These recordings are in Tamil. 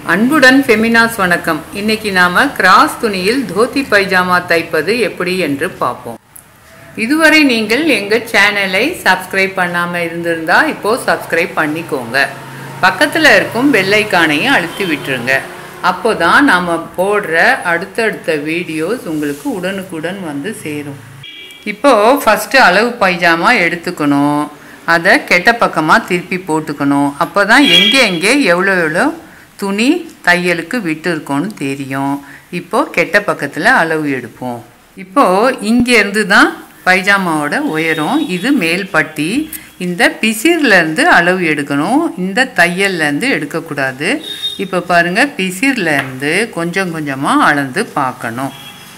அன்புடன் ஃபெமினாஸ் வணக்கம் இன்னைக்கு நாம கிராஸ் துணியில் தோத்தி பைஜாமா தைப்பது எப்படி என்று பார்ப்போம் இதுவரை நீங்கள் எங்கள் சேனலை சப்ஸ்கிரைப் பண்ணாமல் இருந்திருந்தா இப்போ சப்ஸ்கிரைப் பண்ணிக்கோங்க பக்கத்தில் இருக்கும் பெல்லைக்கானையும் அழுத்தி விட்டுருங்க அப்போ தான் நாம் போடுற அடுத்தடுத்த வீடியோஸ் உங்களுக்கு உடனுக்குடன் வந்து சேரும் இப்போது ஃபஸ்ட்டு அளவு பைஜாமா எடுத்துக்கணும் அதை கெட்ட பக்கமாக திருப்பி போட்டுக்கணும் அப்போ தான் எங்கே எங்கே எவ்வளோ எவ்வளோ துணி தையலுக்கு விட்டு இருக்கோன்னு தெரியும் இப்போது கெட்ட பக்கத்தில் அளவு எடுப்போம் இப்போது இங்கேருந்து தான் பைஜாமாவோட உயரம் இது மேல் பட்டி இந்த பிசிர்லேருந்து அளவு எடுக்கணும் இந்த தையல்லேருந்து எடுக்கக்கூடாது இப்போ பாருங்கள் பிசிர்லேருந்து கொஞ்சம் கொஞ்சமாக அளந்து பார்க்கணும்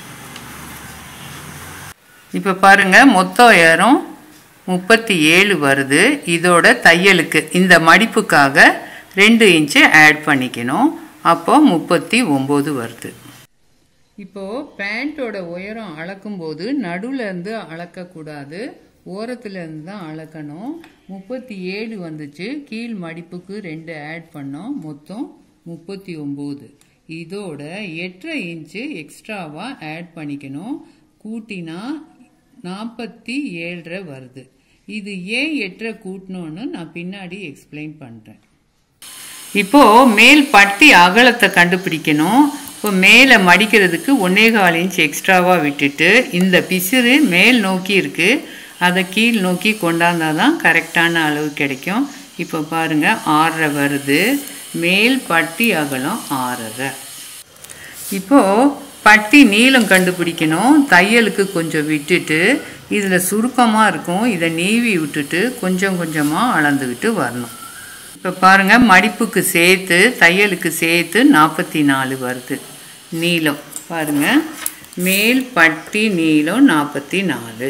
இப்போ பாருங்க மொத்த உயரம் முப்பத்தி ஏழு வருது இதோட தையலுக்கு இந்த மடிப்புக்காக ரெண்டு இன்ச்சு ஆட் பண்ணிக்கணும் அப்போ முப்பத்தி ஒம்பது வருது இப்போது பேண்ட்டோட உயரம் அளக்கும்போது நடுவில் இருந்து அளக்கக்கூடாது ஓரத்துல இருந்து தான் அளக்கணும் முப்பத்தி ஏழு வந்துச்சு கீழ் மடிப்புக்கு ரெண்டு ஆட் பண்ணோம் மொத்தம் முப்பத்தி ஒம்பது இதோட எட்டரை இன்ச்சு எக்ஸ்ட்ராவாக ஆட் பண்ணிக்கணும் கூட்டினா நாற்பத்தி ஏழரை வருது இது ஏன் எட்டரை கூட்டணும்னு நான் பின்னாடி எக்ஸ்பிளைன் பண்ணுறேன் இப்போ மேல் பட்டி அகலத்தை கண்டுபிடிக்கணும் இப்போ மேலே மடிக்கிறதுக்கு ஒன்னே கால் இன்ச் எக்ஸ்ட்ராவாக விட்டுட்டு இந்த பிசிறு மேல் நோக்கி இருக்குது அதை கீழ் நோக்கி கொண்டாந்தா தான் கரெக்டான அளவு கிடைக்கும் இப்போ பாருங்கள் ஆறரை வருது மேல் பட்டி அகலம் ஆறரை இப்போது பட்டி நீளம் கண்டுபிடிக்கணும் தையலுக்கு கொஞ்சம் விட்டுட்டு இதில் சுருக்கமாக இருக்கும் இதை நீவி விட்டுட்டு கொஞ்சம் கொஞ்சமாக அளந்துக்கிட்டு வரணும் இப்போ பாருங்கள் மடிப்புக்கு சேர்த்து தையலுக்கு சேர்த்து நாற்பத்தி நாலு வருது நீளம் பாருங்கள் மேல் பட்டி நீளம் நாற்பத்தி நாலு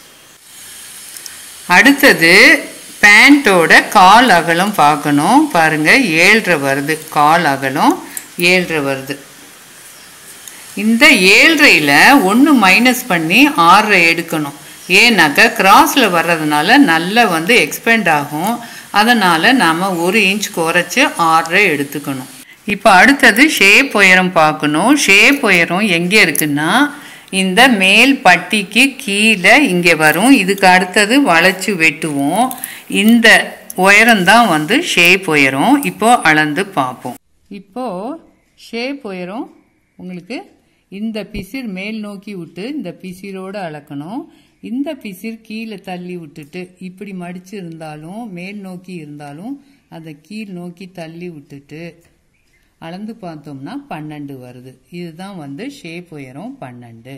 அடுத்தது பேண்ட்டோட கால் அகலம் பார்க்கணும் பாருங்கள் ஏழ்ரை வருது கால் அகலம் ஏழ்ரை வருது இந்த ஏழ்ரையில் ஒன்று மைனஸ் பண்ணி ஆறரை எடுக்கணும் ஏன்னாக்கா கிராஸில் வர்றதுனால நல்லா வந்து எக்ஸ்பெண்ட் ஆகும் அதனால் நாம் ஒரு இன்ச் குறைச்சி ஆறரை எடுத்துக்கணும் இப்போ அடுத்தது ஷேப் உயரம் பார்க்கணும் ஷேப் உயரம் எங்கே இருக்குன்னா இந்த மேல் பட்டிக்கு கீழே இங்கே வரும் இதுக்கு அடுத்தது வளைச்சி வெட்டுவோம் இந்த உயரம் தான் வந்து ஷேப் உயரம் இப்போ அளந்து பார்ப்போம் இப்போது ஷேப் உயரம் உங்களுக்கு இந்த பிசிர் மேல் நோக்கி விட்டு இந்த பிசிரோடு அளக்கணும் இந்த பிசிர் கீழே தள்ளி விட்டுட்டு இப்படி மடிச்சு இருந்தாலும் மேல் நோக்கி இருந்தாலும் அதை கீழ் நோக்கி தள்ளி விட்டுட்டு அளந்து பார்த்தோம்னா பன்னெண்டு வருது இதுதான் வந்து ஷேப் உயரம் பன்னெண்டு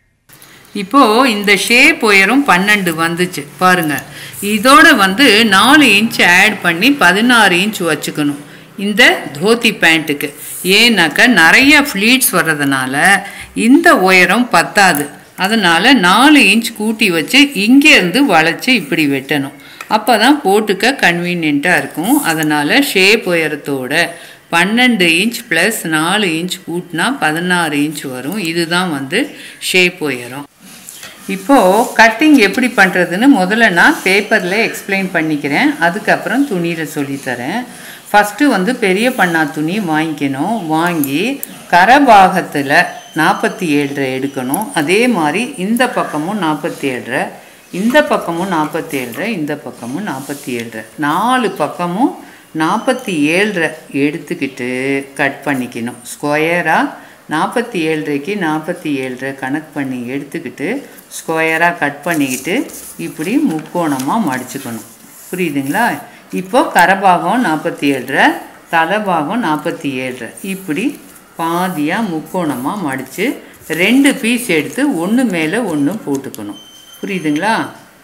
இப்போ இந்த ஷேப் உயரம் பன்னெண்டு வந்துச்சு பாருங்க இதோட வந்து நாலு இன்ச் ஆட் பண்ணி பதினாறு இன்ச் வச்சுக்கணும் இந்த தோத்தி பேண்ட்டுக்கு ஏன்னாக்கா நிறைய ஃப்ளீட்ஸ் வர்றதுனால இந்த உயரம் பத்தாது அதனால் நாலு இன்ச் கூட்டி வச்சு இங்கேருந்து வளைச்சி இப்படி வெட்டணும் அப்போ தான் போட்டுக்க கன்வீனியண்ட்டாக இருக்கும் அதனால் ஷேப் உயரத்தோட பன்னெண்டு இன்ச் ப்ளஸ் நாலு இன்ச் கூட்டினா பதினாறு இன்ச் வரும் இதுதான் வந்து ஷேப் உயரம் இப்போது கட்டிங் எப்படி பண்ணுறதுன்னு முதல்ல நான் பேப்பரில் எக்ஸ்பிளைன் பண்ணிக்கிறேன் அதுக்கப்புறம் துணியில் சொல்லித்தரேன் ஃபஸ்ட்டு வந்து பெரிய பண்ணா துணி வாங்கிக்கணும் வாங்கி கரபாகத்தில் நாற்பத்தி ஏழரை எடுக்கணும் அதே மாதிரி இந்த பக்கமும் நாற்பத்தி ஏழரை இந்த பக்கமும் நாற்பத்தி ஏழரை இந்த பக்கமும் நாற்பத்தி ஏழரை நாலு பக்கமும் நாற்பத்தி ஏழரை எடுத்துக்கிட்டு கட் பண்ணிக்கணும் ஸ்கொயராக நாற்பத்தி ஏழரைக்கு நாற்பத்தி ஏழரை கணக்கு பண்ணி எடுத்துக்கிட்டு ஸ்கொயராக கட் பண்ணிக்கிட்டு இப்படி முக்கோணமாக மடிச்சுக்கணும் புரியுதுங்களா இப்போ கரபாகம் நாற்பத்தி ஏழரை தலைபாகம் நாற்பத்தி ஏழரை இப்படி பாதியாக முக்கோணமாக மடித்து ரெண்டு பீஸ் எடுத்து ஒன்று மேலே ஒன்று போட்டுக்கணும் புரியுதுங்களா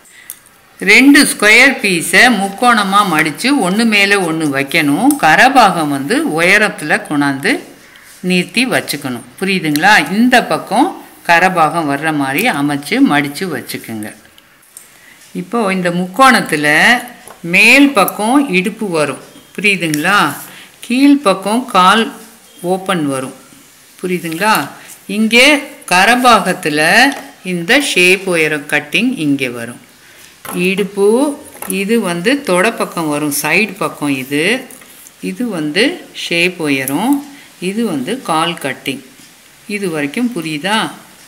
ரெண்டு ஸ்கொயர் பீஸை முக்கோணமாக மடித்து ஒன்று மேலே ஒன்று வைக்கணும் கரபாகம் வந்து உயரத்தில் கொண்டாந்து நிறுத்தி வச்சுக்கணும் புரியுதுங்களா இந்த பக்கம் கரபாகம் வர்ற மாதிரி அமைச்சு மடித்து வச்சுக்குங்க இப்போது இந்த முக்கோணத்தில் மேல் பக்கம் இடுப்பு வரும் புரியுதுங்களா கீழ் பக்கம் கால் ஓப்பன் வரும் புரியுதுங்களா இங்கே கரபாகத்தில் இந்த ஷேப் உயரம் கட்டிங் இங்கே வரும் இடுப்பு இது வந்து தொட பக்கம் வரும் சைடு பக்கம் இது இது வந்து ஷேப் உயரும் இது வந்து கால் கட்டிங் இது வரைக்கும் புரியுதா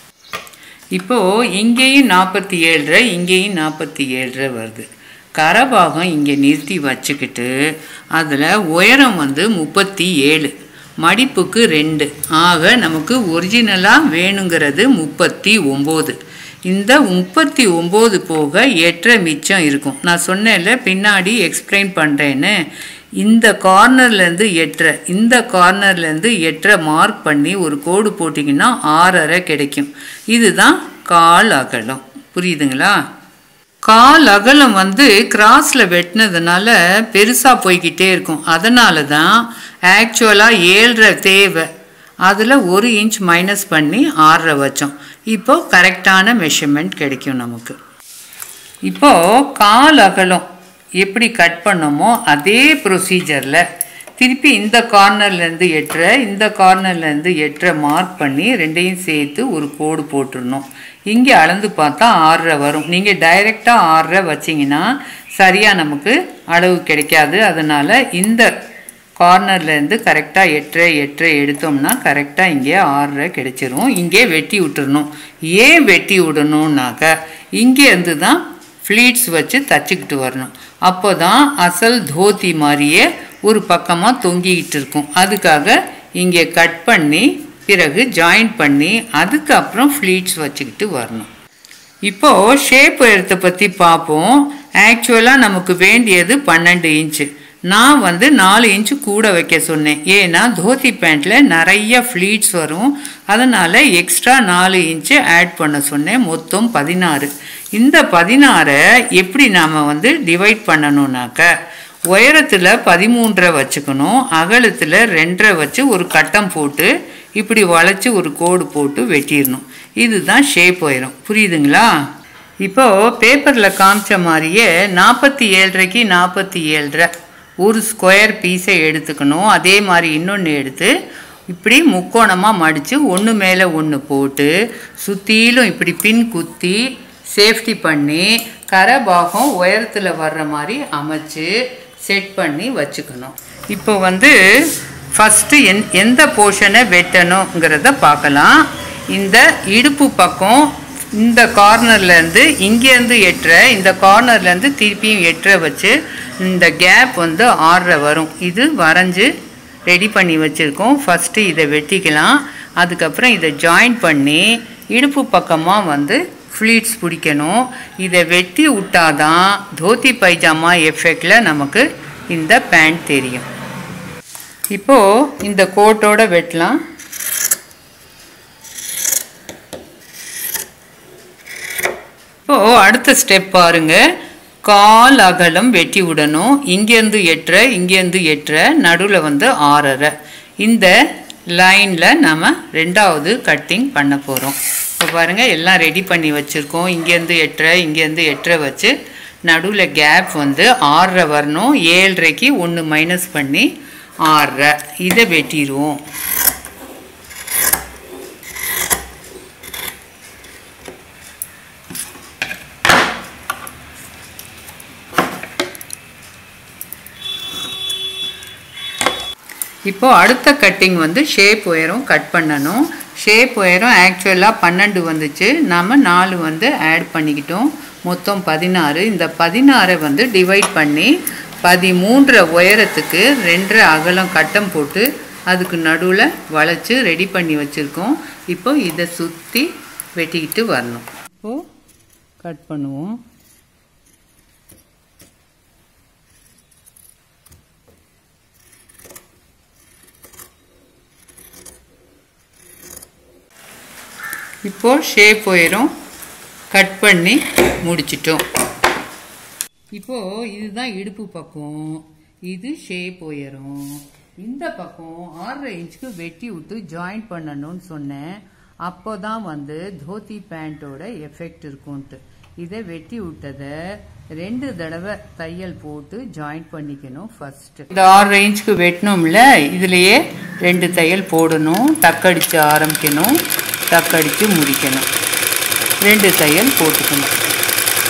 இப்போது இங்கேயும் நாற்பத்தி ஏழரை இங்கேயும் நாற்பத்தி ஏழரை வருது கரபாகம் இங்கே நிறுத்தி வச்சுக்கிட்டு அதில் உயரம் வந்து முப்பத்தி ஏழு மடிப்புக்கு ரெண்டு ஆக நமக்கு ஒரிஜினலாக வேணுங்கிறது முப்பத்தி ஒம்பது இந்த முப்பத்தி ஒம்பது போக எட்டரை மிச்சம் இருக்கும் நான் சொன்னேன்ல பின்னாடி எக்ஸ்பிளைன் பண்ணுறேன்னு இந்த கார்னர்லேருந்து எட்டரை இந்த கார்னர்லேருந்து எட்டரை மார்க் பண்ணி ஒரு கோடு போட்டிங்கன்னா ஆறரை கிடைக்கும் இதுதான் கால் அகலம் புரியுதுங்களா கால் அகலம் வந்து கிராஸில் வெட்டினதுனால பெருசாக போய்கிட்டே இருக்கும் அதனால தான் ஆக்சுவலாக ஏழரை தேவை அதில் ஒரு இன்ச் மைனஸ் பண்ணி ஆறரை வச்சோம் இப்போ கரெக்டான மெஷர்மெண்ட் கிடைக்கும் நமக்கு இப்போது கால் அகலம் எப்படி கட் பண்ணோமோ அதே ப்ரொசீஜரில் திருப்பி இந்த கார்னர்லேருந்து எட்டரை இந்த கார்னர்லேருந்து எட்டரை மார்க் பண்ணி ரெண்டையும் சேர்த்து ஒரு கோடு போட்டுடணும் இங்கே அளந்து பார்த்தா ஆறரை வரும் நீங்கள் டைரெக்டாக ஆறரை வச்சிங்கன்னா சரியாக நமக்கு அளவு கிடைக்காது அதனால் இந்த கார்னர்லேருந்து கரெக்டாக எட்டரை எட்டரை எடுத்தோம்னா கரெக்டாக இங்கே ஆறரை கிடைச்சிரும் இங்கே வெட்டி விட்டுறணும் ஏன் வெட்டி விடணுன்னாக்க இங்கேருந்து தான் ஃப்ளீட்ஸ் வச்சு தச்சுக்கிட்டு வரணும் அப்போ தான் அசல் தோத்தி மாதிரியே ஒரு பக்கமாக தொங்கிக்கிட்டு இருக்கும் அதுக்காக இங்கே கட் பண்ணி பிறகு ஜாயின் பண்ணி அதுக்கப்புறம் ஃப்ளீட்ஸ் வச்சுக்கிட்டு வரணும் இப்போது ஷேப் உயரத்தை பற்றி பார்ப்போம் ஆக்சுவலாக நமக்கு வேண்டியது பன்னெண்டு இன்ச்சு நான் வந்து நாலு இன்ச்சு கூட வைக்க சொன்னேன் ஏன்னா தோத்தி பேண்ட்டில் நிறைய ஃப்ளீட்ஸ் வரும் அதனால் எக்ஸ்ட்ரா நாலு இன்ச்சு ஆட் பண்ண சொன்னேன் மொத்தம் பதினாறு இந்த பதினாறை எப்படி நாம் வந்து டிவைட் பண்ணணுன்னாக்க உயரத்தில் பதிமூன்றரை வச்சுக்கணும் அகலத்தில் ரெண்டரை வச்சு ஒரு கட்டம் போட்டு இப்படி வளைச்சி ஒரு கோடு போட்டு வெட்டிடணும் இதுதான் ஷேப் உயரம் புரியுதுங்களா இப்போது பேப்பரில் காமிச்ச மாதிரியே நாற்பத்தி ஏழரைக்கு நாற்பத்தி ஏழரை ஒரு ஸ்கொயர் பீஸை எடுத்துக்கணும் அதே மாதிரி இன்னொன்று எடுத்து இப்படி முக்கோணமாக மடித்து ஒன்று மேலே ஒன்று போட்டு சுற்றிலும் இப்படி பின் குத்தி சேஃப்டி பண்ணி கரை பாகம் உயரத்தில் வர்ற மாதிரி அமைச்சு செட் பண்ணி வச்சுக்கணும் இப்போ வந்து ஃபஸ்ட்டு எந் எந்த போர்ஷனை வெட்டணுங்கிறத பார்க்கலாம் இந்த இடுப்பு பக்கம் இந்த கார்னர்லேருந்து இங்கேருந்து எட்டரை இந்த கார்னர்லேருந்து திருப்பியும் எட்டரை வச்சு இந்த கேப் வந்து ஆறரை வரும் இது வரைஞ்சி ரெடி பண்ணி வச்சுருக்கோம் ஃபஸ்ட்டு இதை வெட்டிக்கலாம் அதுக்கப்புறம் இதை ஜாயின் பண்ணி இடுப்பு பக்கமாக வந்து ஃப்ளீட்ஸ் பிடிக்கணும் இதை வெட்டி விட்டாதான் தோத்தி பைஜாமா எஃபெக்டில் நமக்கு இந்த பேண்ட் தெரியும் இப்போது இந்த கோட்டோட வெட்டலாம் இப்போது அடுத்த ஸ்டெப் பாருங்க கால் அகலம் வெட்டி விடணும் இங்கேருந்து எட்டரை இங்கேருந்து எட்டரை நடுவில் வந்து ஆறரை இந்த லைனில் நம்ம ரெண்டாவது கட்டிங் பண்ண போகிறோம் இப்போ பாருங்கள் எல்லாம் ரெடி பண்ணி வச்சுருக்கோம் இங்கேருந்து எட்டரை இங்கேருந்து எட்டரை வச்சு நடுவில் கேப் வந்து ஆறரை வரணும் ஏழரைக்கு ஒன்று மைனஸ் பண்ணி ஆறரை இதை வெட்டிடுவோம் இப்போது அடுத்த கட்டிங் வந்து ஷேப் உயரம் கட் பண்ணணும் ஷேப் உயரம் ஆக்சுவலாக பன்னெண்டு வந்துச்சு நாம் நாலு வந்து ஆட் பண்ணிக்கிட்டோம் மொத்தம் பதினாறு இந்த பதினாறை வந்து டிவைட் பண்ணி பதிமூன்றரை உயரத்துக்கு ரெண்டரை அகலம் கட்டம் போட்டு அதுக்கு நடுவில் வளைச்சி ரெடி பண்ணி வச்சுருக்கோம் இப்போ இதை சுற்றி வெட்டிக்கிட்டு வரணும் இப்போது கட் பண்ணுவோம் இப்போ ஷேப் உயரம் கட் பண்ணி முடிச்சிட்டோம் இப்போ இதுதான் இடுப்பு பக்கம் இது ஷேப் உயரம் இந்த பக்கம் ஆறரை இன்ச்சுக்கு வெட்டி விட்டு ஜாயின் பண்ணணும்னு சொன்னேன் அப்போ தான் வந்து தோத்தி பேண்ட்டோட எஃபெக்ட் இருக்கும்ன்ட்டு இதை வெட்டி விட்டதை ரெண்டு தடவை தையல் போட்டு ஜாயின் பண்ணிக்கணும் ஃபர்ஸ்ட் இந்த ஆறரை இன்ச்சுக்கு வெட்டணும்ல இதுலயே ரெண்டு தையல் போடணும் டக்கடிச்சு ஆரம்பிக்கணும் டக்கடிச்சு முடிக்கணும் ரெண்டு தையல் போட்டுக்கணும்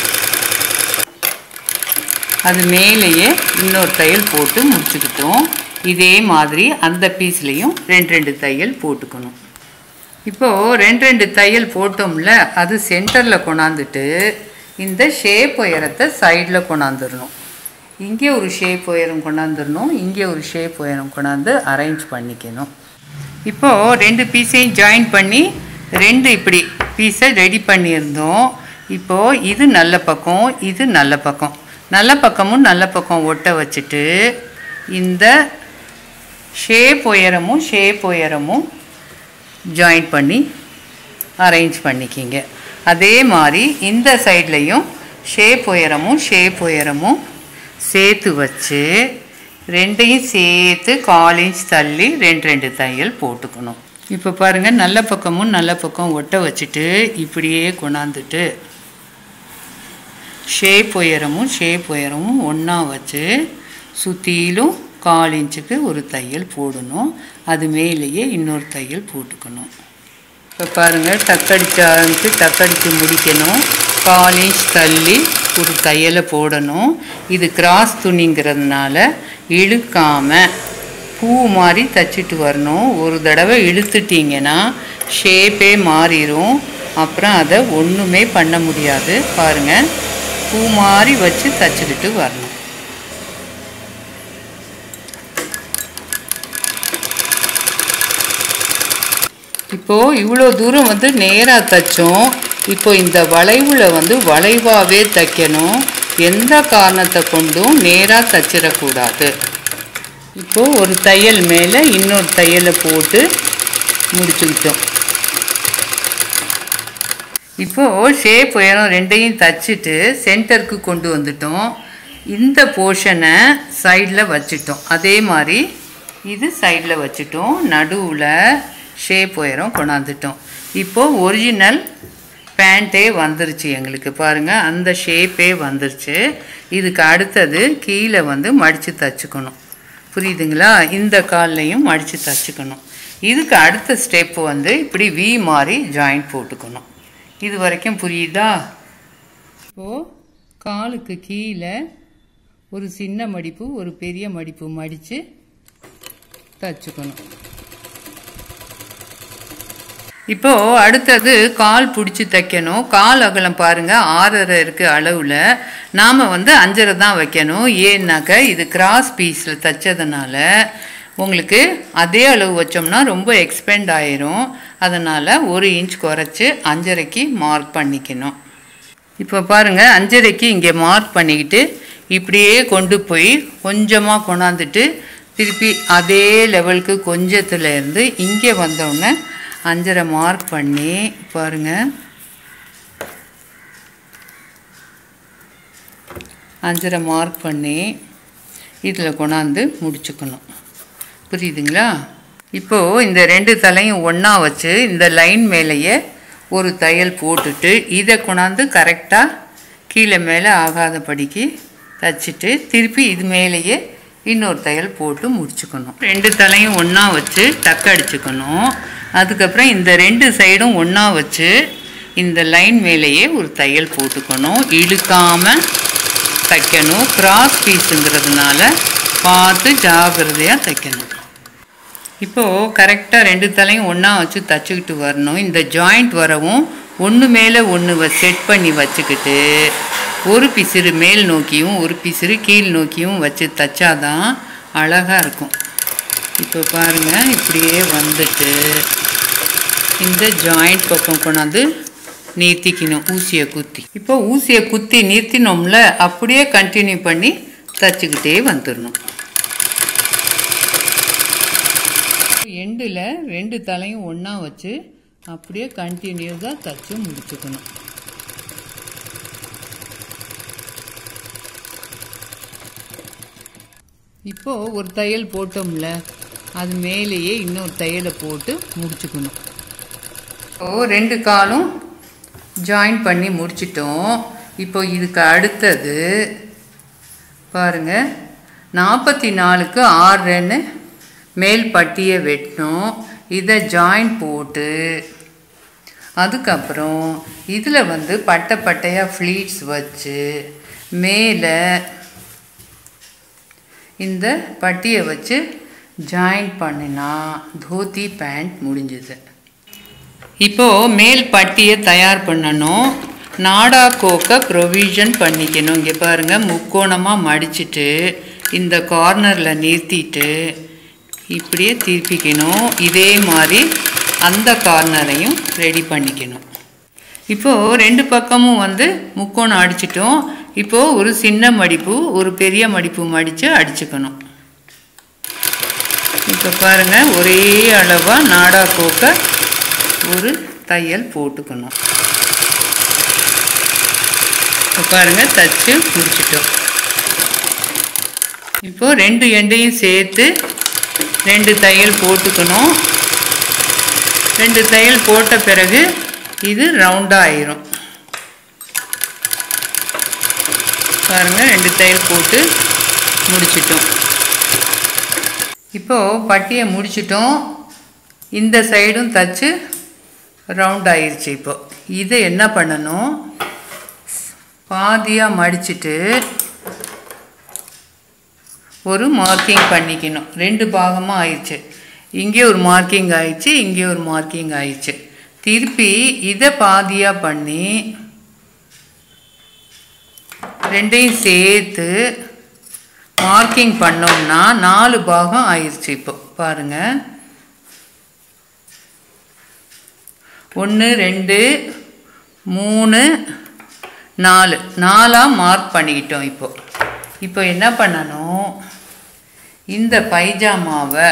அது மேலேயே இன்னொரு தையல் போட்டு முடிச்சுக்கிட்டோம் இதே மாதிரி அந்த பீஸ்லேயும் ரெண்டு ரெண்டு தையல் போட்டுக்கணும் இப்போது ரெண்டு ரெண்டு தையல் போட்டோம்ல அது சென்டரில் கொண்டாந்துட்டு இந்த ஷேப் உயரத்தை சைடில் கொண்டாந்துடணும் இங்கே ஒரு ஷேப் உயரம் கொண்டாந்துடணும் இங்கே ஒரு ஷேப் உயரம் கொண்டாந்து அரேஞ்ச் பண்ணிக்கணும் இப்போது ரெண்டு பீஸையும் ஜாயின் பண்ணி ரெண்டு இப்படி பீஸை ரெடி பண்ணியிருந்தோம் இப்போது இது நல்ல பக்கம் இது நல்ல பக்கம் நல்ல பக்கமும் நல்ல பக்கம் ஒட்ட வச்சுட்டு இந்த ஷேப் உயரமும் ஷேப் உயரமும் ஜாயின் பண்ணி அரேஞ்ச் பண்ணிக்கிங்க அதே மாதிரி இந்த சைட்லேயும் ஷேப் உயரமும் ஷேப் உயரமும் சேர்த்து வச்சு ரெண்டையும் சேர்த்து கால் இன்ச் தள்ளி ரெண்டு ரெண்டு தையல் போட்டுக்கணும் இப்போ பாருங்கள் நல்ல பக்கமும் நல்ல பக்கம் ஒட்ட வச்சுட்டு இப்படியே கொண்டாந்துட்டு ஷேப் உயரமும் ஷேப் உயரமும் ஒன்றா வச்சு சுற்றிலும் கால் இன்ச்சுக்கு ஒரு தையல் போடணும் அது மேலேயே இன்னொரு தையல் போட்டுக்கணும் இப்போ பாருங்கள் டக்கடிச்ச ஆரம்பித்து டக்கடித்து முடிக்கணும் கால் இன்ச் தள்ளி ஒரு தையலை போடணும் இது கிராஸ் துணிங்கிறதுனால இழுக்காமல் பூ மாதிரி தச்சிட்டு வரணும் ஒரு தடவை இழுத்துட்டிங்கன்னா ஷேப்பே மாறிடும் அப்புறம் அதை ஒன்றுமே பண்ண முடியாது பாருங்கள் பூ மாதிரி வச்சு தச்சுக்கிட்டு வரணும் இப்போது இவ்வளோ தூரம் வந்து நேராக தைச்சோம் இப்போ இந்த வளைவில் வந்து வளைவாகவே தைக்கணும் எந்த காரணத்தை கொண்டும் நேராக தச்சிடக்கூடாது இப்போது ஒரு தையல் மேலே இன்னொரு தையலை போட்டு முடிச்சுக்கிட்டோம் இப்போது ஷேப் உயரம் ரெண்டையும் தச்சுட்டு சென்டருக்கு கொண்டு வந்துட்டோம் இந்த போர்ஷனை சைடில் வச்சுட்டோம் அதே மாதிரி இது சைடில் வச்சுட்டோம் நடுவில் ஷேப் உயரம் கொண்டாந்துட்டோம் இப்போது ஒரிஜினல் பேண்ட்டே வந்துருச்சு எங்களுக்கு பாருங்கள் அந்த ஷேப்பே வந்துருச்சு இதுக்கு அடுத்தது கீழே வந்து மடித்து தச்சுக்கணும் புரியுதுங்களா இந்த கால்லையும் மடித்து தச்சுக்கணும் இதுக்கு அடுத்த ஸ்டெப்பு வந்து இப்படி வி மாதிரி ஜாயிண்ட் போட்டுக்கணும் இது வரைக்கும் புரியுதா இப்போது காலுக்கு கீழே ஒரு சின்ன மடிப்பு ஒரு பெரிய மடிப்பு மடித்து தச்சுக்கணும் இப்போ அடுத்தது கால் பிடிச்சி தைக்கணும் கால் அகலம் பாருங்க ஆறரை இருக்கு அளவில் நாம் வந்து அஞ்சரை தான் வைக்கணும் ஏன்னாக்க இது கிராஸ் பீஸில் தைச்சதுனால உங்களுக்கு அதே அளவு வச்சோம்னா ரொம்ப எக்ஸ்பெண்ட் ஆயிரும் அதனால் ஒரு இன்ச் குறைச்சி அஞ்சரைக்கு மார்க் பண்ணிக்கணும் இப்போ பாருங்கள் அஞ்சரைக்கு இங்கே மார்க் பண்ணிக்கிட்டு இப்படியே கொண்டு போய் கொஞ்சமாக கொண்டாந்துட்டு திருப்பி அதே லெவலுக்கு கொஞ்சத்துல இருந்து இங்கே வந்தோடனே அஞ்சரை மார்க் பண்ணி பாருங்கள் அஞ்சரை மார்க் பண்ணி இதில் கொண்டாந்து முடிச்சுக்கணும் புரியுதுங்களா இப்போது இந்த ரெண்டு தலையும் ஒன்றா வச்சு இந்த லைன் மேலேயே ஒரு தையல் போட்டுட்டு இதை கொண்டாந்து கரெக்டாக கீழே மேலே ஆகாதபடிக்கு தச்சுட்டு திருப்பி இது மேலேயே இன்னொரு தையல் போட்டு முடிச்சுக்கணும் ரெண்டு தலையும் ஒன்றா வச்சு டக்கு அடிச்சுக்கணும் அதுக்கப்புறம் இந்த ரெண்டு சைடும் ஒன்றா வச்சு இந்த லைன் மேலேயே ஒரு தையல் போட்டுக்கணும் இழுக்காமல் தைக்கணும் கிராஸ் பீஸுங்கிறதுனால பார்த்து ஜாகிரதையாக தைக்கணும் இப்போது கரெக்டாக ரெண்டு தலையும் ஒன்றா வச்சு தச்சுக்கிட்டு வரணும் இந்த ஜாயிண்ட் வரவும் ஒன்று மேலே ஒன்று செட் பண்ணி வச்சுக்கிட்டு ஒரு பிசிறு மேல் நோக்கியும் ஒரு பிசிறு கீழ் நோக்கியும் வச்சு தைச்சாதான் அழகாக இருக்கும் இப்போ பாருங்கள் இப்படியே வந்துட்டு இந்த ஜாயிண்ட் பக்கம் கொண்டாந்து நிறுத்திக்கணும் ஊசியை குத்தி இப்போ ஊசியை குத்தி நிறுத்தினோம்ல அப்படியே கண்டினியூ பண்ணி தச்சுக்கிட்டே வந்துடணும் எண்டில் ரெண்டு தலையும் ஒன்றா வச்சு அப்படியே கண்டினியூஸாக தச்சு முடிச்சுக்கணும் இப்போது ஒரு தையல் போட்டோம்ல அது மேலேயே இன்னொரு தையலை போட்டு முடிச்சுக்கணும் இப்போ ரெண்டு காலும் ஜாயின் பண்ணி முடிச்சிட்டோம் இப்போ இதுக்கு அடுத்தது பாருங்க நாற்பத்தி நாலுக்கு ஆறுன்னு மேல் பட்டியை வெட்டணும் இதை ஜாயின் போட்டு அதுக்கப்புறம் இதில் வந்து பட்டை பட்டையாக ஃப்ளீட்ஸ் வச்சு மேலே இந்த பட்டியை வச்சு ஜாயின் பண்ணினா தோத்தி பேண்ட் முடிஞ்சுது இப்போது மேல் பட்டியை தயார் பண்ணணும் நாடா கோக்கை ப்ரொவிஷன் பண்ணிக்கணும் இங்கே பாருங்கள் முக்கோணமாக மடிச்சிட்டு இந்த கார்னரில் நிறுத்திட்டு இப்படியே திருப்பிக்கணும் இதே மாதிரி அந்த கார்னரையும் ரெடி பண்ணிக்கணும் இப்போது ரெண்டு பக்கமும் வந்து முக்கோணம் அடிச்சிட்டோம் இப்போது ஒரு சின்ன மடிப்பு ஒரு பெரிய மடிப்பு மடித்து அடிச்சுக்கணும் இப்போ பாருங்கள் ஒரே அளவாக நாடா கோக்க ஒரு தையல் போட்டுக்கணும் இப்போ பாருங்கள் தச்சு முடிச்சிட்டோம் இப்போது ரெண்டு எண்டையும் சேர்த்து ரெண்டு தையல் போட்டுக்கணும் ரெண்டு தையல் போட்ட பிறகு இது ரவுண்டாக ஆயிரும் பாருங்கள் ரெண்டு தையல் போட்டு முடிச்சிட்டோம் இப்போது பட்டியை முடிச்சிட்டோம் இந்த சைடும் தச்சு ரவுண்ட் ஆயிருச்சு இப்போ இதை என்ன பண்ணணும் பாதியாக மடிச்சிட்டு ஒரு மார்க்கிங் பண்ணிக்கணும் ரெண்டு பாகமாக ஆயிடுச்சு இங்கே ஒரு மார்க்கிங் ஆயிடுச்சு இங்கே ஒரு மார்க்கிங் ஆயிடுச்சு திருப்பி இதை பாதியாக பண்ணி ரெண்டையும் சேர்த்து மார்க்கிங் பண்ணோம்னா நாலு பாகம் ஆயிடுச்சு இப்போ பாருங்கள் ஒன்று ரெண்டு மூணு நாலு நாலாக மார்க் பண்ணிக்கிட்டோம் இப்போ இப்போ என்ன பண்ணணும் இந்த பைஜாமாவை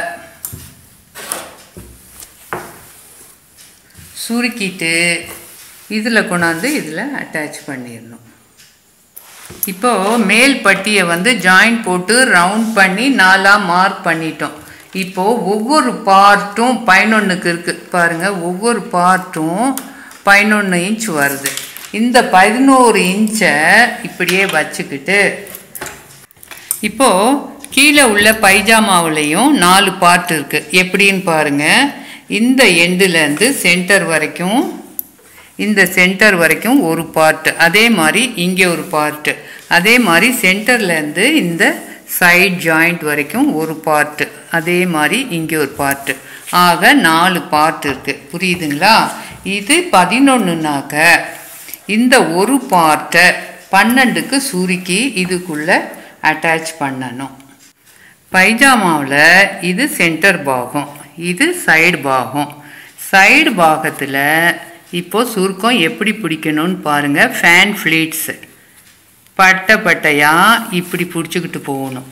சுருக்கிட்டு இதில் கொண்டாந்து இதில் அட்டாச் பண்ணிடணும் இப்போது மேல் பட்டியை வந்து ஜாயின் போட்டு ரவுண்ட் பண்ணி நாலாக மார்க் பண்ணிட்டோம் இப்போது ஒவ்வொரு பார்ட்டும் பதினொன்றுக்கு இருக்குது பாருங்கள் ஒவ்வொரு பார்ட்டும் பதினொன்று இன்ச் வருது இந்த பதினோரு இன்ச்சை இப்படியே வச்சுக்கிட்டு இப்போது கீழே உள்ள பைஜாமாவுலேயும் நாலு பார்ட் இருக்குது எப்படின்னு பாருங்கள் இந்த எண்டுலேருந்து சென்டர் வரைக்கும் இந்த சென்டர் வரைக்கும் ஒரு பார்ட்டு அதே மாதிரி இங்கே ஒரு பார்ட்டு அதே மாதிரி சென்டர்லேருந்து இந்த சைட் ஜாயிண்ட் வரைக்கும் ஒரு பார்ட்டு அதே மாதிரி இங்கே ஒரு பார்ட்டு ஆக நாலு பார்ட் இருக்குது புரியுதுங்களா இது பதினொன்றுனாக்க இந்த ஒரு பார்ட்டை பன்னெண்டுக்கு சுருக்கி இதுக்குள்ளே அட்டாச் பண்ணணும் பைஜாமாவில் இது சென்டர் பாகம் இது சைடு பாகம் சைடு பாகத்தில் இப்போ சுருக்கம் எப்படி பிடிக்கணும்னு பாருங்கள் ஃபேன் ஃப்ளீட்ஸு பட்டை பட்டையாக இப்படி பிடிச்சிக்கிட்டு போகணும்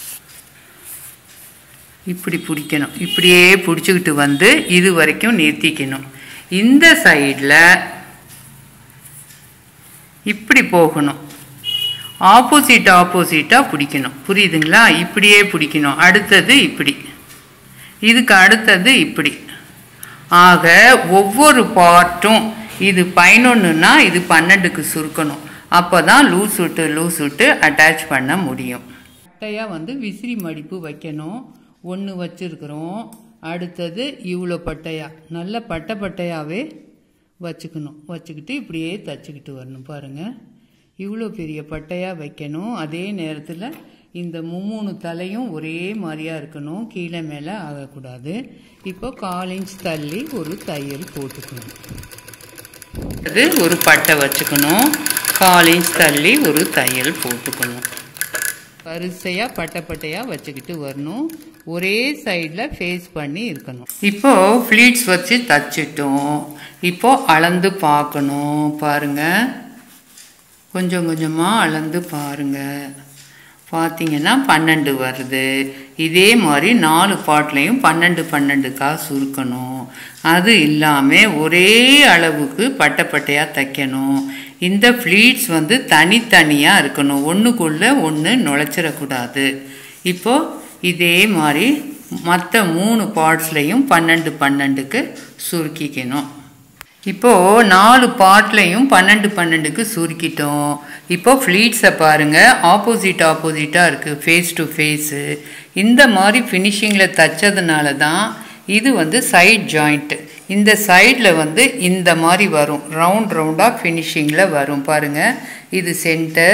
இப்படி பிடிக்கணும் இப்படியே பிடிச்சிக்கிட்டு வந்து இது வரைக்கும் நிறுத்திக்கணும் இந்த சைடில் இப்படி போகணும் ஆப்போசிட் ஆப்போசிட்டாக பிடிக்கணும் புரியுதுங்களா இப்படியே பிடிக்கணும் அடுத்தது இப்படி இதுக்கு அடுத்தது இப்படி ஆக ஒவ்வொரு பார்ட்டும் இது பதினொன்றுனா இது பன்னெண்டுக்கு சுருக்கணும் அப்போ தான் லூஸ் விட்டு லூஸ் விட்டு அட்டாச் பண்ண முடியும் பட்டையாக வந்து விசிறி மடிப்பு வைக்கணும் ஒன்று வச்சுருக்குறோம் அடுத்தது இவ்வளோ பட்டையா நல்ல பட்டை பட்டையாகவே வச்சுக்கணும் வச்சுக்கிட்டு இப்படியே தச்சுக்கிட்டு வரணும் பாருங்கள் இவ்வளோ பெரிய பட்டையாக வைக்கணும் அதே நேரத்தில் இந்த மும்மூணு தலையும் ஒரே மாதிரியாக இருக்கணும் கீழே மேலே ஆகக்கூடாது இப்போ கால் இன்ச் தள்ளி ஒரு தையல் போட்டுக்கணும் அது ஒரு பட்டை வச்சுக்கணும் கால் இன்ச் தள்ளி ஒரு தையல் போட்டுக்கணும் வரிசையாக பட்டை பட்டையாக வச்சுக்கிட்டு வரணும் ஒரே சைடில் ஃபேஸ் பண்ணி இருக்கணும் இப்போ ஃப்ளீட்ஸ் வச்சு தச்சிட்டோம் இப்போ அளந்து பார்க்கணும் பாருங்கள் கொஞ்சம் கொஞ்சமாக அளந்து பாருங்கள் பார்த்தீங்கன்னா பன்னெண்டு வருது இதே மாதிரி நாலு பாட்லையும் பன்னெண்டு பன்னெண்டுக்காக சுருக்கணும் அது இல்லாமல் ஒரே அளவுக்கு பட்டை பட்டையாக தைக்கணும் இந்த ஃப்ளீட்ஸ் வந்து தனித்தனியாக இருக்கணும் ஒன்றுக்குள்ளே ஒன்று நுழைச்சிடக்கூடாது இப்போது இதே மாதிரி மற்ற மூணு பார்ட்ஸ்லையும் பன்னெண்டு பன்னெண்டுக்கு சுருக்கிக்கணும் இப்போது நாலு பார்ட்லையும் பன்னெண்டு பன்னெண்டுக்கு சுருக்கிட்டோம் இப்போ ஃப்ளீட்ஸை பாருங்கள் ஆப்போசிட் ஆப்போசிட்டாக இருக்குது ஃபேஸ் டு ஃபேஸு இந்த மாதிரி ஃபினிஷிங்கில் தைச்சதுனால தான் இது வந்து சைட் ஜாயிண்ட்டு இந்த சைடில் வந்து இந்த மாதிரி வரும் ரவுண்ட் ரவுண்டாக ஃபினிஷிங்கில் வரும் பாருங்கள் இது சென்டர்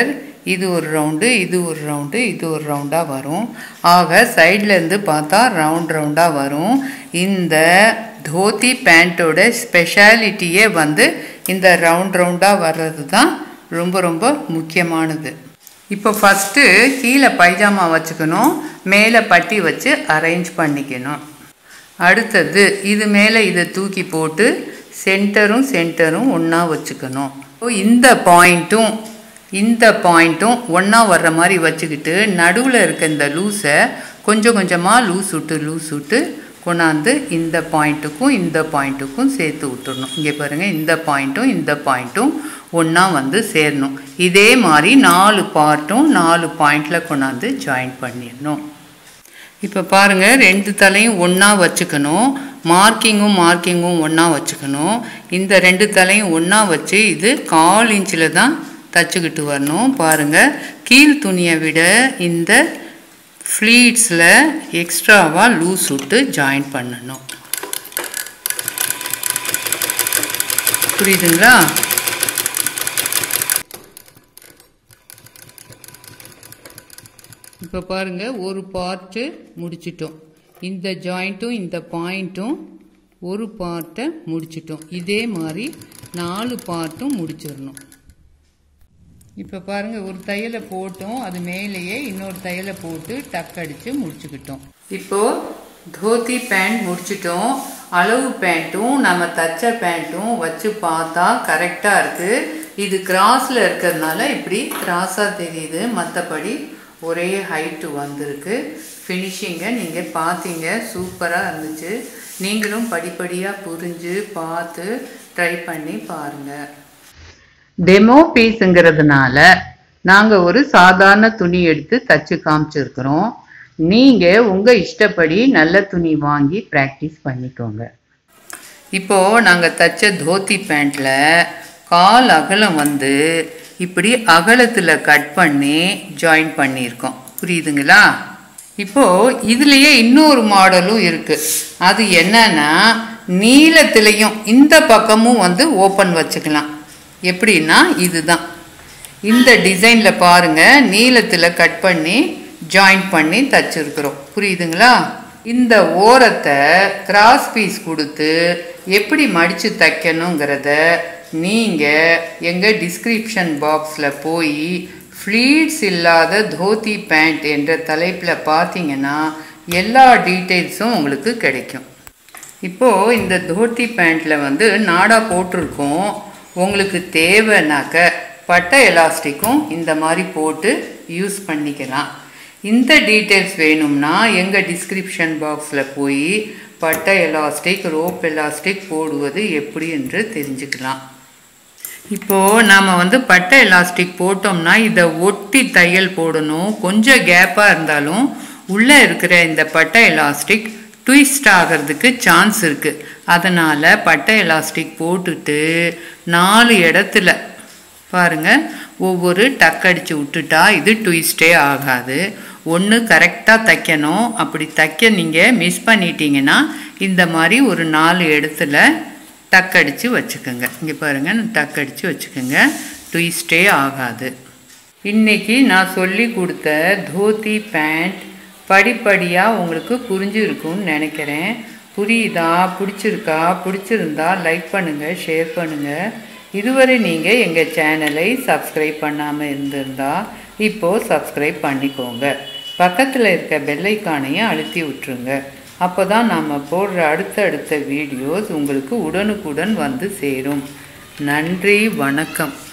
இது ஒரு ரவுண்டு இது ஒரு ரவுண்டு இது ஒரு ரவுண்டாக வரும் ஆக சைட்லேருந்து பார்த்தா ரவுண்ட் ரவுண்டாக வரும் இந்த தோத்தி பேண்ட்டோட ஸ்பெஷாலிட்டியே வந்து இந்த ரவுண்ட் ரவுண்டாக வர்றது தான் ரொம்ப ரொம்ப முக்கியமானது இப்போ ஃபஸ்ட்டு கீழே பைஜாமா வச்சுக்கணும் மேலே பட்டி வச்சு அரேஞ்ச் பண்ணிக்கணும் அடுத்தது இது மேலே இதை தூக்கி போட்டு சென்டரும் சென்டரும் ஒன்றா வச்சுக்கணும் இந்த பாயிண்ட்டும் இந்த பாயிண்ட்டும் ஒன்றா வர்ற மாதிரி வச்சுக்கிட்டு நடுவில் இருக்க இந்த லூஸை கொஞ்சம் கொஞ்சமாக லூஸ் விட்டு லூஸ் விட்டு கொண்டாந்து இந்த பாயிண்ட்டுக்கும் இந்த பாயிண்ட்டுக்கும் சேர்த்து விட்டுறணும் இங்கே பாருங்கள் இந்த பாயிண்ட்டும் இந்த பாயிண்ட்டும் ஒன்றா வந்து சேரணும் இதே மாதிரி நாலு பார்ட்டும் நாலு பாயிண்டில் கொண்டாந்து ஜாயின் பண்ணிடணும் இப்போ பாருங்கள் ரெண்டு தலையும் ஒன்றா வச்சுக்கணும் மார்க்கிங்கும் மார்க்கிங்கும் ஒன்றா வச்சுக்கணும் இந்த ரெண்டு தலையும் ஒன்றா வச்சு இது கால் இன்ச்சில் தான் தச்சுக்கிட்டு வரணும் பாருங்கள் கீழ் துணியை விட இந்த ஃப்ளீட்ஸில் எக்ஸ்ட்ராவாக லூஸ் விட்டு ஜாயின் பண்ணணும் புரியுதுங்களா இப்போ பாருங்கள் ஒரு பார்ட்டு முடிச்சிட்டோம் இந்த ஜாயிண்ட்டும் இந்த பாயிண்ட்டும் ஒரு பார்ட்டை முடிச்சிட்டோம் இதே மாதிரி நாலு பார்ட்டும் முடிச்சிடணும் இப்போ பாருங்கள் ஒரு தையலை போட்டோம் அது மேலேயே இன்னொரு தையலை போட்டு டக் அடித்து முடிச்சுக்கிட்டோம் இப்போது தோத்தி பேண்ட் முடிச்சிட்டோம் அளவு பேண்ட்டும் நம்ம தச்ச பேண்ட்டும் வச்சு பார்த்தா கரெக்டாக இருக்குது இது கிராஸில் இருக்கிறதுனால இப்படி கிராஸாக தெரியுது மற்றபடி ஒரே ஹைட்டு வந்திருக்கு ஃபினிஷிங்கை நீங்கள் பார்த்தீங்க சூப்பராக இருந்துச்சு நீங்களும் படிப்படியாக புரிஞ்சு பார்த்து ட்ரை பண்ணி பாருங்கள் டெமோ பீஸுங்கிறதுனால நாங்கள் ஒரு சாதாரண துணி எடுத்து தச்சு காமிச்சிருக்கிறோம் நீங்கள் உங்கள் இஷ்டப்படி நல்ல துணி வாங்கி ப்ராக்டிஸ் பண்ணிக்கோங்க இப்போது நாங்கள் தச்ச தோத்தி பேண்ட்டில் கால் அகலம் வந்து இப்படி அகலத்தில் கட் பண்ணி ஜாயின் பண்ணியிருக்கோம் புரியுதுங்களா இப்போது இதுலேயே இன்னொரு மாடலும் இருக்குது அது என்னன்னா நீளத்துலேயும் இந்த பக்கமும் வந்து ஓப்பன் வச்சுக்கலாம் எப்படின்னா இதுதான் இந்த டிசைனில் பாருங்கள் நீளத்தில் கட் பண்ணி ஜாயின் பண்ணி தச்சுருக்குறோம் புரியுதுங்களா இந்த ஓரத்தை கிராஸ் பீஸ் கொடுத்து எப்படி மடித்து தைக்கணுங்கிறத நீங்கள் எங்கள் டிஸ்கிரிப்ஷன் பாக்ஸில் போய் ஃப்ளீட்ஸ் இல்லாத தோத்தி பேண்ட் என்ற தலைப்பில் பார்த்தீங்கன்னா எல்லா டீட்டெயில்ஸும் உங்களுக்கு கிடைக்கும் இப்போது இந்த தோத்தி பேண்ட்டில் வந்து நாடா போட்டிருக்கோம் உங்களுக்கு தேவைனாக்க பட்டை எலாஸ்டிக்கும் இந்த மாதிரி போட்டு யூஸ் பண்ணிக்கலாம் இந்த டீட்டெயில்ஸ் வேணும்னா எங்கள் டிஸ்கிரிப்ஷன் பாக்ஸில் போய் பட்டை எலாஸ்டிக் ரோப் எலாஸ்டிக் போடுவது எப்படி என்று தெரிஞ்சுக்கலாம் இப்போது நாம் வந்து பட்டை எலாஸ்டிக் போட்டோம்னா இதை ஒட்டி தையல் போடணும் கொஞ்சம் கேப்பாக இருந்தாலும் உள்ளே இருக்கிற இந்த பட்டை எலாஸ்டிக் ட்விஸ்ட் ஆகிறதுக்கு சான்ஸ் இருக்குது அதனால் பட்டை எலாஸ்டிக் போட்டுட்டு நாலு இடத்துல பாருங்கள் ஒவ்வொரு டக் அடித்து விட்டுட்டா இது ட்விஸ்டே ஆகாது ஒன்று கரெக்டாக தைக்கணும் அப்படி தைக்க நீங்கள் மிஸ் பண்ணிட்டீங்கன்னா இந்த மாதிரி ஒரு நாலு இடத்துல டக் அடித்து வச்சுக்கோங்க இங்கே பாருங்கள் டக் அடித்து வச்சுக்கோங்க ட்விஸ்டே ஆகாது இன்றைக்கி நான் சொல்லி கொடுத்த தோத்தி பேண்ட் படிப்படியாக உங்களுக்கு புரிஞ்சிருக்கும்னு நினைக்கிறேன் புரியுதா பிடிச்சிருக்கா பிடிச்சிருந்தா லைக் பண்ணுங்கள் ஷேர் பண்ணுங்கள் இதுவரை நீங்கள் எங்கள் சேனலை சப்ஸ்கிரைப் பண்ணாமல் இருந்திருந்தா இப்போது சப்ஸ்கிரைப் பண்ணிக்கோங்க பக்கத்தில் இருக்க பெல்லைக்கானையும் அழுத்தி விட்டுருங்க அப்போ தான் நாம் போடுற அடுத்தடுத்த வீடியோஸ் உங்களுக்கு உடனுக்குடன் வந்து சேரும் நன்றி வணக்கம்